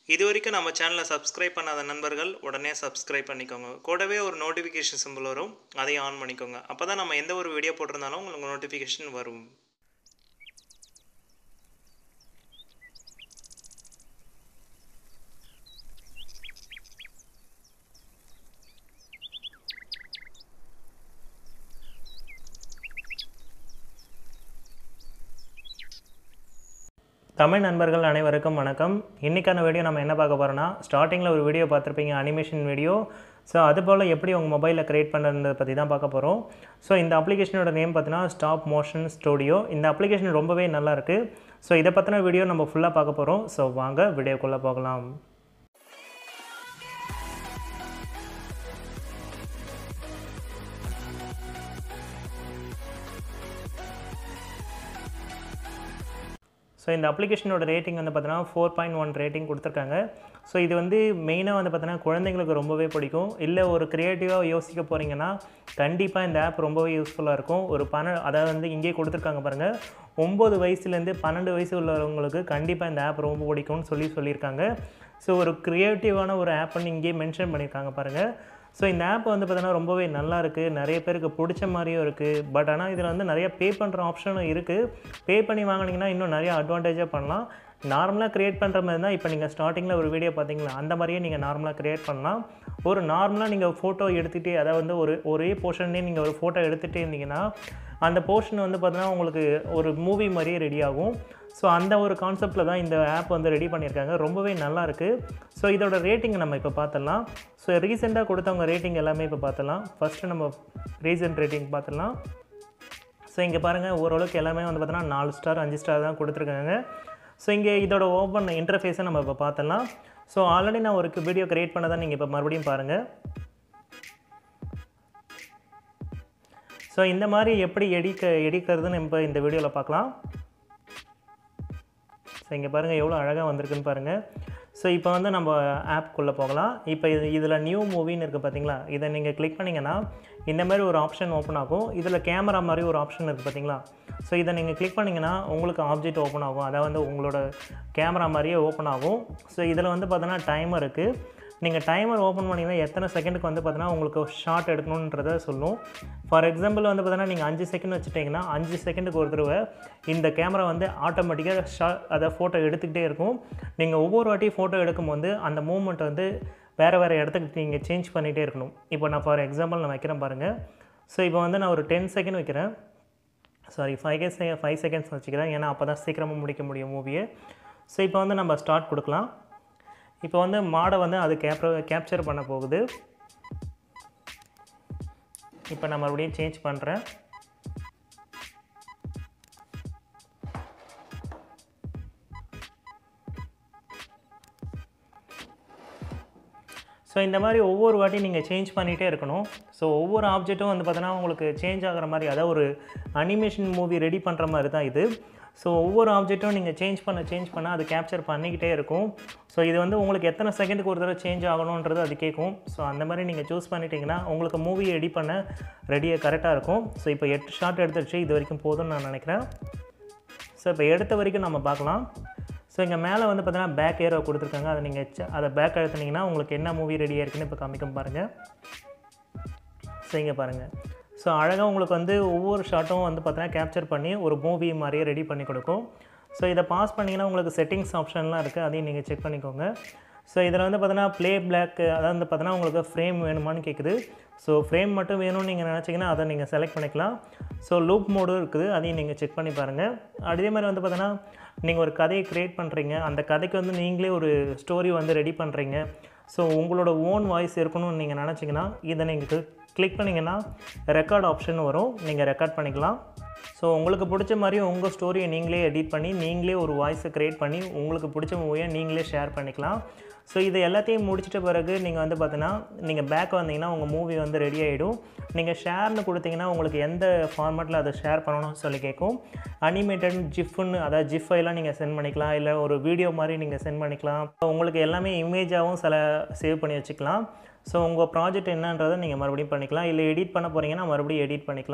இது வரைக்கும் நம்ம சேனலை சப்ஸ்கிரைப் பண்ணாத நண்பர்கள் உடனே சப்ஸ்கிரைப் பண்ணிக்கோங்க கூடவே ஒரு நோட்டிஃபிகேஷன் சிம்பிள் வரும் அதையும் ஆன் பண்ணிக்கோங்க அப்போ தான் நம்ம எந்த ஒரு வீடியோ போட்டிருந்தாலும் உங்களுக்கு நோட்டிஃபிகேஷன் வரும் தமிழ் நண்பர்கள் அனைவருக்கும் வணக்கம் இன்றைக்கான வீடியோ நம்ம என்ன பார்க்க போகிறோம்னா ஸ்டார்டிங்கில் ஒரு வீடியோ பார்த்துருப்பீங்க அனிமேஷன் வீடியோ ஸோ அது போல் எப்படி உங்கள் மொபைலில் க்ரியேட் பண்ணுறதை பற்றி தான் பார்க்க போகிறோம் ஸோ இந்த அப்ளிகேஷனோட நேம் பார்த்தீங்கன்னா ஸ்டாப் மோஷன் ஸ்டூடியோ இந்த அப்ளிகேஷன் ரொம்பவே நல்லா இருக்குது ஸோ இதை பற்றின வீடியோ நம்ம ஃபுல்லாக பார்க்க போகிறோம் ஸோ வாங்க வீடியோக்குள்ளே போகலாம் ஸோ இந்த அப்ளிகேஷனோட ரேட்டிங் வந்து பார்த்தீங்கன்னா ஃபோர் பாயிண்ட் ஒன் ரேட்டிங் கொடுத்துருக்காங்க ஸோ இது வந்து மெயினாக வந்து பார்த்தீங்கன்னா குழந்தைங்களுக்கு ரொம்பவே பிடிக்கும் இல்லை ஒரு க்ரியேட்டிவாக யோசிக்க போகிறீங்கன்னா கண்டிப்பாக இந்த ஆப் ரொம்பவே யூஸ்ஃபுல்லாக இருக்கும் ஒரு பன அதாவது வந்து இங்கேயே கொடுத்துருக்காங்க பாருங்கள் ஒம்பது வயசுலேருந்து பன்னெண்டு வயசு உள்ளவங்களுக்கு கண்டிப்பாக இந்த ஆப் ரொம்ப பிடிக்கும்னு சொல்லி சொல்லியிருக்காங்க ஸோ ஒரு க்ரியேட்டிவான ஒரு ஆப்னு இங்கேயே மென்ஷன் பண்ணியிருக்காங்க பாருங்கள் ஸோ இந்த ஆப் வந்து பார்த்தீங்கன்னா ரொம்பவே நல்லா இருக்குது நிறைய பேருக்கு பிடிச்ச மாதிரியும் இருக்குது பட் ஆனால் இதில் வந்து நிறைய பே பண்ணுற ஆப்ஷனும் இருக்குது பே பண்ணி வாங்கினீங்கன்னா இன்னும் நிறைய அட்வான்டேஜாக பண்ணலாம் நார்மலாக க்ரியேட் பண்ணுற மாதிரி தான் இப்போ நீங்கள் ஸ்டார்டிங்கில் ஒரு வீடியோ பார்த்தீங்களா அந்த மாதிரியே நீங்கள் நார்மலாக க்ரியேட் பண்ணலாம் ஒரு நார்மலாக நீங்கள் ஃபோட்டோ எடுத்துகிட்டே அதாவது வந்து ஒரு ஒரே போர்ஷன்லேயே நீங்கள் ஒரு ஃபோட்டோ எடுத்துகிட்டே இருந்தீங்கன்னா அந்த போர்ஷன் வந்து பார்த்தீங்கன்னா உங்களுக்கு ஒரு மூவி மாதிரியே ரெடி ஆகும் ஸோ அந்த ஒரு கான்செப்டில் தான் இந்த ஆப் வந்து ரெடி பண்ணியிருக்காங்க ரொம்பவே நல்லா இருக்குது ஸோ இதோட ரேட்டிங் நம்ம இப்போ பார்த்துடலாம் ஸோ ரீசெண்டாக கொடுத்தவங்க ரேட்டிங் எல்லாமே இப்போ பார்த்துடலாம் ஃபஸ்ட்டு நம்ம ரீசெண்ட் ரேட்டிங் பார்த்துடலாம் ஸோ இங்கே பாருங்கள் ஓரளவுக்கு எல்லாமே வந்து பார்த்தோன்னா நாலு ஸ்டார் அஞ்சு ஸ்டார் தான் கொடுத்துருக்காங்க ஸோ இங்கே இதோட ஓப்பன் இன்டர்ஃபேஸை நம்ம இப்போ பார்த்துடலாம் ஸோ ஆல்ரெடி நான் ஒரு வீடியோ க்ரியேட் பண்ணதான் நீங்கள் இப்போ மறுபடியும் பாருங்கள் ஸோ இந்த மாதிரி எப்படி எடிக்க எடிக்கிறதுன்னு இப்போ இந்த வீடியோவில் பார்க்கலாம் ஸோ இங்கே பாருங்கள் எவ்வளோ அழகாக வந்திருக்குன்னு பாருங்கள் ஸோ இப்போ வந்து நம்ம ஆப்குள்ளே போகலாம் இப்போ இது இதில் நியூ மூவின்னு இருக்குது பார்த்தீங்களா இதை நீங்கள் கிளிக் பண்ணிங்கன்னா இந்த மாதிரி ஒரு ஆப்ஷன் ஓப்பன் ஆகும் இதில் கேமரா மாதிரி ஒரு ஆப்ஷன் இருக்குது பார்த்தீங்களா ஸோ இதை நீங்கள் கிளிக் பண்ணிங்கன்னா உங்களுக்கு ஆப்ஜெக்ட் ஓப்பன் ஆகும் அதாவது வந்து உங்களோட கேமரா மாதிரியே ஓப்பன் ஆகும் ஸோ இதில் வந்து பார்த்தோன்னா டைமர் இருக்குது நீங்கள் டைமர் ஓப்பன் பண்ணிங்கன்னா எத்தனை செகண்டுக்கு வந்து பார்த்தீங்கன்னா உங்களுக்கு ஷார்ட் எடுக்கணுன்றத சொல்லும் ஃபார் எக்ஸாம்பிள் வந்து பார்த்தீங்கன்னா நீங்கள் அஞ்சு செகண்ட் வச்சுட்டிங்கன்னா அஞ்சு செகண்டுக்கு ஒரு தடவை இந்த கேமரா வந்து ஆட்டோமேட்டிக்காக ஷா அதை ஃபோட்டோ எடுத்துக்கிட்டே இருக்கும் நீங்கள் ஒவ்வொரு வாட்டியும் ஃபோட்டோ எடுக்கும்போது அந்த மூமெண்ட் வந்து வேறு வேறு இடத்துக்கு நீங்கள் சேஞ்ச் பண்ணிகிட்டே இருக்கணும் இப்போ நான் ஃபார் எக்ஸாம்பிள் நான் வைக்கிறேன் பாருங்கள் ஸோ இப்போ வந்து நான் ஒரு டென் செகண்ட் வைக்கிறேன் சாரி ஃபைவ் கே ஃபைவ் செகண்ட்ஸ் வச்சுக்கிறேன் ஏன்னா அப்போ தான் சீக்கிரமாக முடிக்க முடியும் மூவியை ஸோ இப்போ வந்து நம்ம ஸ்டார்ட் கொடுக்கலாம் இப்போ வந்து மாடை வந்து அது கேப்ர கேப்சர் பண்ண போகுது இப்போ நான் மறுபடியும் சேஞ்ச் பண்ணுறேன் ஸோ இந்த மாதிரி ஒவ்வொரு வாட்டி நீங்கள் சேஞ்ச் பண்ணிகிட்டே இருக்கணும் ஸோ ஒவ்வொரு ஆப்ஜெக்ட்டும் வந்து பார்த்தோன்னா உங்களுக்கு சேஞ்ச் ஆகிற மாதிரி அதாவது ஒரு அனிமேஷன் மூவி ரெடி பண்ணுற மாதிரி தான் இது ஸோ ஒவ்வொரு ஆப்ஜெக்ட்டும் நீங்கள் சேஞ்ச் பண்ண சேஞ்ச் பண்ண அது கேப்சர் பண்ணிக்கிட்டே இருக்கும் ஸோ இது வந்து உங்களுக்கு எத்தனை செகண்டுக்கு ஒரு தடவை சேஞ்ச் ஆகணுன்றது அது கேட்கும் ஸோ அந்த மாதிரி நீங்கள் சூஸ் பண்ணிட்டீங்கன்னா உங்களுக்கு மூவி ரெடி பண்ண ரெடியாக கரெக்டாக இருக்கும் ஸோ இப்போ எட்டு ஷார்ட் எடுத்துருச்சு இது வரைக்கும் போதும்னு நான் நினைக்கிறேன் ஸோ இப்போ எடுத்த வரைக்கும் நம்ம பார்க்கலாம் ஸோ இங்கே மேலே வந்து பார்த்தீங்கன்னா பேக் ஏரோ கொடுத்துருக்காங்க அதை நீங்கள் அதை பேக் அழுத்துனீங்கன்னா உங்களுக்கு என்ன மூவி ரெடியாக இருக்குன்னு இப்போ காமிக்கும் பாருங்கள் ஸோ இங்கே பாருங்கள் ஸோ அழகாக உங்களுக்கு வந்து ஒவ்வொரு ஷாட்டும் வந்து பார்த்தீங்கன்னா கேப்சர் பண்ணி ஒரு மூவி மாதிரியே ரெடி பண்ணி கொடுக்கும் ஸோ இதை பாஸ் பண்ணிங்கன்னா உங்களுக்கு செட்டிங்ஸ் ஆப்ஷன்லாம் இருக்குது அதையும் நீங்கள் செக் பண்ணிக்கோங்க ஸோ இதில் வந்து பார்த்தீங்கன்னா ப்ளே பிளாக் அதாவது வந்து பார்த்தீங்கன்னா உங்களுக்கு ஃப்ரேம் வேணுமான்னு கேட்குது ஸோ ஃப்ரேம் மட்டும் வேணும்னு நீங்கள் நினச்சிங்கன்னா அதை நீங்கள் செலக்ட் பண்ணிக்கலாம் ஸோ லூப் மோடும் இருக்குது அதையும் நீங்கள் செக் பண்ணி பாருங்கள் அதே மாதிரி வந்து பார்த்தீங்கன்னா நீங்கள் ஒரு கதையை க்ரியேட் பண்ணுறீங்க அந்த கதைக்கு வந்து நீங்களே ஒரு ஸ்டோரி வந்து ரெடி பண்ணுறீங்க ஸோ உங்களோட ஓன் வாய்ஸ் இருக்கணும்னு நீங்கள் நினச்சிங்கன்னா இதை நீங்கள் கிளிக் பண்ணிங்கன்னா ரெக்கார்ட் ஆப்ஷன் வரும் நீங்கள் ரெக்கார்ட் பண்ணிக்கலாம் ஸோ உங்களுக்கு பிடிச்ச மாதிரி உங்கள் ஸ்டோரியை நீங்களே எடிட் பண்ணி நீங்களே ஒரு வாய்ஸை க்ரியேட் பண்ணி உங்களுக்கு பிடிச்ச மூவியை நீங்களே ஷேர் பண்ணிக்கலாம் ஸோ இது எல்லாத்தையும் முடிச்சிட்ட பிறகு நீங்கள் வந்து பார்த்தீங்கன்னா நீங்கள் பேக் வந்தீங்கன்னா உங்கள் மூவி வந்து ரெடி ஆகிடும் நீங்கள் ஷேர்னு கொடுத்தீங்கன்னா உங்களுக்கு எந்த ஃபார்மேட்டில் அதை ஷேர் பண்ணணும்னு சொல்லி கேட்கும் அனிமேட்டட் ஜிஃப்னு அதாவது ஜிஃப் ஃபைலாம் நீங்கள் சென்ட் பண்ணிக்கலாம் இல்லை ஒரு வீடியோ மாதிரி நீங்கள் சென்ட் பண்ணிக்கலாம் உங்களுக்கு எல்லாமே இமேஜாகவும் சில சேவ் பண்ணி வச்சுக்கலாம் ஸோ உங்கள் ப்ராஜெக்ட் என்னன்றதை நீங்கள் மறுபடியும் பண்ணிக்கலாம் இல்லை எடிட் பண்ண போகிறீங்கன்னா மறுபடியும் எடிட் பண்ணிக்கலாம்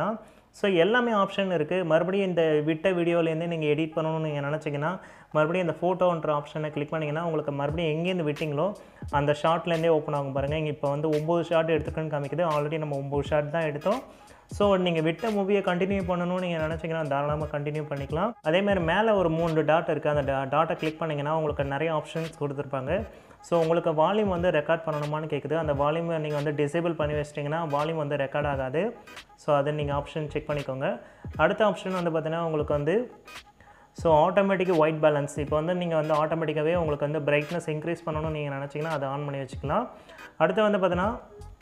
ஸோ எல்லாமே ஆப்ஷன் இருக்குது மறுபடியும் இந்த விட்ட வீடியோலேருந்து நீங்கள் எடிட் பண்ணணும்னு நீங்கள் நினச்சிங்கன்னா மறுபடியும் இந்த ஃபோட்டோன்ற ஆப்ஷனை கிளிக் பண்ணிங்கன்னா உங்களுக்கு மறுபடியும் எங்கேருந்து விட்டிங்களோ அந்த ஷார்ட்லேருந்தே ஓப்பன் ஆகும் பாருங்கள் இங்கே இப்போ வந்து ஒம்பது ஷார்ட் எடுத்துக்கணும்னு காமிக்குது ஆல்ரெடி நம்ம ஒம்பது ஷார்ட் தான் எடுத்தோம் ஸோ நீங்கள் விட்ட மூவியை கண்டினியூ பண்ணணும்னு நீங்கள் நினச்சிங்கன்னா தாராளமாக கண்டினியூ பண்ணிக்கலாம் அதேமாதிரி மேலே ஒரு மூணு டாட் இருக்குது அந்த டாட்டை கிளிக் பண்ணிங்கன்னா உங்களுக்கு நிறைய ஆப்ஷன்ஸ் கொடுத்துருப்பாங்க ஸோ உங்களுக்கு வால்யூம் வந்து ரெக்கார்ட் பண்ணணுமான்னு கேட்குது அந்த வால்யூமை நீங்கள் வந்து டிசேபிள் பண்ணி வச்சிட்டிங்கன்னா வால்யூம் வந்து ரெக்கார்ட் ஆகாது ஸோ அதை நீங்கள் ஆப்ஷன் செக் பண்ணிக்கோங்க அடுத்த ஆப்ஷன் வந்து பார்த்தீங்கன்னா உங்களுக்கு வந்து ஸோ ஆட்டோமேட்டிக் ஒயிட் பேலன்ஸ் இப்போ வந்து நீங்கள் வந்து ஆட்டோமேட்டிக்காகவே உங்களுக்கு வந்து பிரைட்னஸ் இன்க்ரீஸ் பண்ணணும்னு நீங்கள் நினச்சிங்கன்னா அதை ஆன் பண்ணி வச்சுக்கலாம் அடுத்து வந்து பார்த்தீங்கன்னா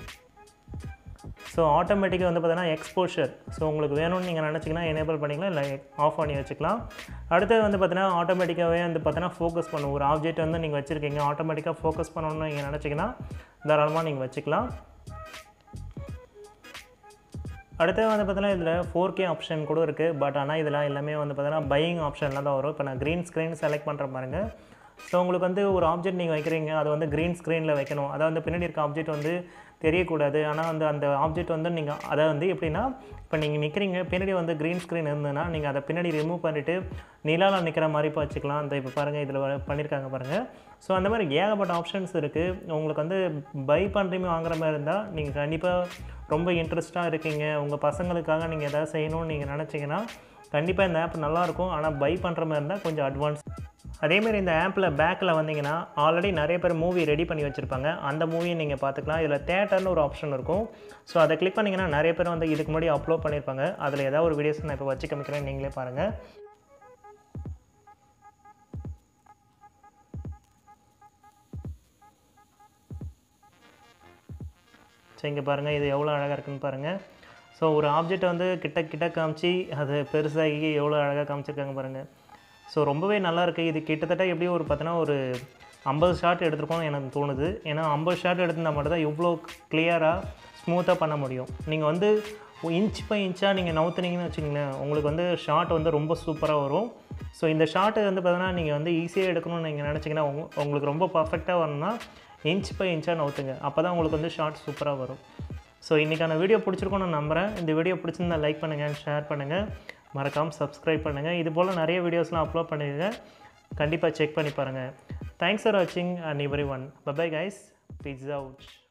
ஸோ ஆட்டோமேட்டிக்காக வந்து பார்த்தீங்கன்னா எக்ஸ்போஷர் ஸோ உங்களுக்கு வேணும்னு நீங்கள் நினச்சிங்கன்னா எனேபிள் பண்ணிக்கலாம் இல்லை ஆஃப் பண்ணி வச்சுக்கலாம் அடுத்தது வந்து பார்த்தீங்கன்னா ஆட்டோமேட்டிக்காகவே வந்து பார்த்தீங்கன்னா ஃபோக்கஸ் பண்ணும் ஒரு ஆப்ஜெக்ட் வந்து நீங்கள் வச்சுருக்கீங்க ஆட்டோமேட்டிக்காக ஃபோக்கஸ் பண்ணணும்னு நீங்கள் நினச்சிங்கன்னா தாராளமாக நீங்கள் வச்சுக்கலாம் அடுத்தது வந்து பார்த்தீங்கன்னா இதில் ஃபோர் கே ஆப்ஷன் கூட இருக்குது பட் ஆனால் இதில் எல்லாமே வந்து பார்த்தீங்கன்னா பையிங் ஆப்ஷனில் தான் வரும் இப்போ நான் க்ரீன் ஸ்க்ரீன் செலக்ட் பண்ணுற பாருங்க ஸோ உங்களுக்கு வந்து ஒரு ஆப்ஜெக்ட் நீங்கள் வைக்கிறீங்க அதை வந்து க்ரீன் ஸ்க்ரீனில் வைக்கணும் அதை வந்து பின்னாடி இருக்க ஆப்ஜெக்ட் வந்து தெரியக்கூடாது ஆனால் வந்து அந்த ஆப்ஜெக்ட் வந்து நீங்கள் அதை வந்து எப்படின்னா இப்போ நீங்கள் நிற்கிறீங்க பின்னாடி வந்து க்ரீன் ஸ்க்ரீன் இருந்ததுன்னா நீங்கள் அதை பின்னாடி ரிமூவ் பண்ணிவிட்டு நிலாவில் நிற்கிற மாதிரி இப்போ வச்சுக்கலாம் அந்த இப்போ பாருங்கள் இதில் பண்ணியிருக்காங்க பாருங்கள் ஸோ அந்த மாதிரி ஏகப்பட்ட ஆப்ஷன்ஸ் இருக்குது உங்களுக்கு வந்து பை பண்ணுறீங்க வாங்குற மாதிரி இருந்தால் நீங்கள் கண்டிப்பாக ரொம்ப இன்ட்ரெஸ்ட்டாக இருக்கீங்க உங்கள் பசங்களுக்காக நீங்கள் எதாவது செய்யணும்னு நீங்கள் நினச்சிங்கன்னா கண்டிப்பாக இந்த ஆப் நல்லாயிருக்கும் ஆனால் பை பண்ணுற மாதிரி இருந்தால் கொஞ்சம் அட்வான்ஸ் அதேமாரி இந்த ஆப்பில் பேக்கில் வந்தீங்கன்னா ஆல்ரெடி நிறைய பேர் மூவி ரெடி பண்ணி வச்சுருப்பாங்க அந்த மூவியை நீங்கள் பார்த்துக்கலாம் இதில் தேட்டர்னு ஒரு ஆப்ஷன் இருக்கும் ஸோ அதை கிளிக் பண்ணிங்கன்னா நிறைய பேர் வந்து இதுக்கு முன்னாடி அப்லோட் பண்ணியிருப்பாங்க அதில் ஏதாவது ஒரு வீடியோஸ் நான் இப்போ வச்சு காமிக்கிறேன் நீங்களே பாருங்கள் ஸோ இங்கே பாருங்கள் இது எவ்வளோ அழகாக இருக்குன்னு பாருங்கள் ஸோ ஒரு ஆப்ஜெக்ட் வந்து கிட்ட கிட்ட காமிச்சு அது பெருசாகி எவ்வளோ அழகாக காமிச்சிருக்காங்க பாருங்கள் ஸோ ரொம்பவே நல்லா இருக்குது இது கிட்டத்தட்ட எப்படியும் ஒரு பார்த்தீங்கன்னா ஒரு ஐம்பது ஷாட் எடுத்திருக்கோம்னு எனக்கு தோணுது ஏன்னா ஐம்பது ஷாட் எடுத்திருந்தால் மட்டும் தான் இவ்வளோ கிளியராக ஸ்மூத்தாக பண்ண முடியும் நீங்கள் வந்து இன்ச் பை இன்ச்சாக நீங்கள் நவுத்துனீங்கன்னு வச்சுங்களேன் உங்களுக்கு வந்து ஷாட் வந்து ரொம்ப சூப்பராக வரும் ஸோ இந்த ஷாட்டு வந்து பார்த்தீங்கன்னா நீங்கள் வந்து ஈஸியாக எடுக்கணும்னு நீங்கள் நினச்சிங்கன்னா உங்க உங்களுக்கு ரொம்ப பர்ஃபெக்டாக வரணும்னா இன்ச் பை இன்ச்சாக நவுத்துங்க அப்போ தான் உங்களுக்கு வந்து ஷார்ட் சூப்பராக வரும் ஸோ இன்றைக்கான வீடியோ பிடிச்சிருக்கோன்னு நான் நம்புகிறேன் இந்த வீடியோ பிடிச்சிருந்தா லைக் பண்ணுங்கள் ஷேர் பண்ணுங்கள் மறக்காமல் சப்ஸ்கிரைப் பண்ணுங்கள் இது போல் நிறைய வீடியோஸ்லாம் அப்லோட் பண்ணிடுங்க கண்டிப்பாக செக் பண்ணி பாருங்கள் தேங்க்ஸ் ஃபார் வாட்சிங் and everyone bye bye guys peace out